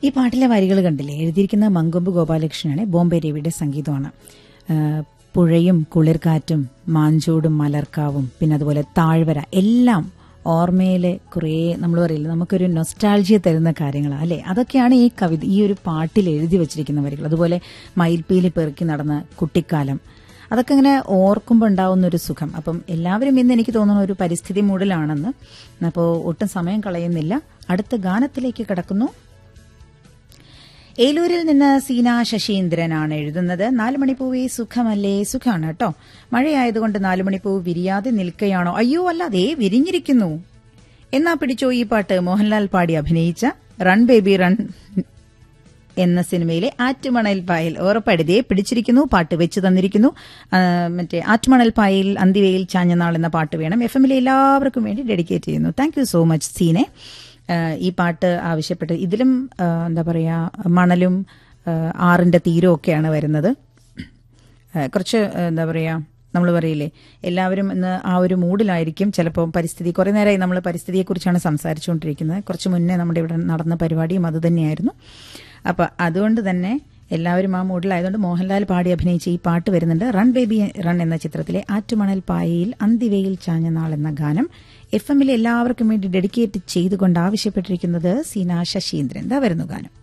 ഈ പാട്ടിലെ വരികൾ കണ്ടില്ലേ എഴുതിയിരിക്കുന്ന മങ്കൊമ്പ് ഗോപാലകൃഷ്ണനാണ് ബോംബെ രവിയുടെ സംഗീതമാണ് ആ, പുഴയും കുളിർക്കാറ്റും മാഞ്ചൂടും മലർക്കാവും പിന്നെ അതുപോലെ താഴ്വര എല്ലാം ഓർമ്മയിലെ കുറേ നമ്മൾ പറയില്ല നമുക്കൊരു നൊസ്റ്റാൾജിയ തരുന്ന കാര്യങ്ങളാണ് അല്ലേ അതൊക്കെയാണ് ഈ കവിത ഈ ഒരു പാട്ടിൽ എഴുതി വച്ചിരിക്കുന്ന വരികൾ അതുപോലെ മയിൽപ്പീലി പെറുക്കി നടന്ന കുട്ടിക്കാലം അതൊക്കെ ഇങ്ങനെ ഓർക്കുമ്പോൾ ഉണ്ടാവുന്ന ഒരു സുഖം അപ്പം എല്ലാവരും ഇന്ന് എനിക്ക് തോന്നുന്ന ഒരു പരിസ്ഥിതി മൂഡിലാണെന്ന് അപ്പോൾ ഒട്ടും സമയം കളയുന്നില്ല അടുത്ത ഗാനത്തിലേക്ക് കിടക്കുന്നു ഏലൂരിൽ നിന്ന് സീന ശശീന്ദ്രനാണ് എഴുതുന്നത് നാലുമണിപ്പൂവേ സുഖമല്ലേ സുഖമാണ് കേട്ടോ മഴയായതുകൊണ്ട് നാലുമണിപ്പൂ വിരിയാതെ നിൽക്കുകയാണോ അയ്യോ അല്ല അതേ വിരിഞ്ഞിരിക്കുന്നു എന്നാ പിടിച്ചോ ഈ പാട്ട് മോഹൻലാൽ പാടി അഭിനയിച്ച റൺ ബേബി റൺ എന്ന സിനിമയിലെ ആറ്റുമണൽ പായൽ ഉറപ്പഴുതേ പിടിച്ചിരിക്കുന്നു പാട്ട് വെച്ച് തന്നിരിക്കുന്നു ആ, മറ്റേ ആറ്റുമണൽ പായൽ അന്തിവയിൽ ചാഞ്ഞനാൾ എന്ന പാട്ട് വേണം എഫ് എമ്മിലെ എല്ലാവർക്കും വേണ്ടി ഡെഡിക്കേറ്റ് ചെയ്യുന്നു താങ്ക് യു സോ മച്ച് സീനെ ആ, ഈ പാട്ട് ആവശ്യപ്പെട്ട് ഇതിലും ആ, എന്താ പറയാ മണലും ആ, ആറിന്റെ തീരവും ഒക്കെയാണ് വരുന്നത് ആ, കുറച്ച് ആ, എന്താ പറയാ നമ്മൾ പറയില്ലേ എല്ലാവരും ഇന്ന് ആ ഒരു മൂഡിലായിരിക്കും ചിലപ്പോൾ പരിസ്ഥിതി കുറേ നേരമായി നമ്മൾ പരിസ്ഥിതിയെക്കുറിച്ചാണ് സംസാരിച്ചുകൊണ്ടിരിക്കുന്നത് കുറച്ച് മുന്നേ നമ്മുടെ ഇവിടെ നടന്ന പരിപാടിയും അത് തന്നെയായിരുന്നു അപ്പോൾ അതുകൊണ്ട് തന്നെ എല്ലാവരും ആ മൂഡിലായതുകൊണ്ട് മോഹൻലാൽ പാടി അഭിനയിച്ച ഈ പാട്ട് വരുന്നുണ്ട് റൺ ബേബി റൺ എന്ന ചിത്രത്തിലെ ആറ്റുമണൽ പായയിൽ അന്തിവയിൽ ചാഞ്ഞ നാൾ എന്ന ഗാനം എഫ് എമ്മിലെ എല്ലാവർക്കും വേണ്ടി ഡെഡിക്കേറ്റ് ചെയ്തുകൊണ്ട് ആവശ്യപ്പെട്ടിരിക്കുന്നത് സീന ശശീന്ദ്രൻ ദാ വരുന്നു ഗാനം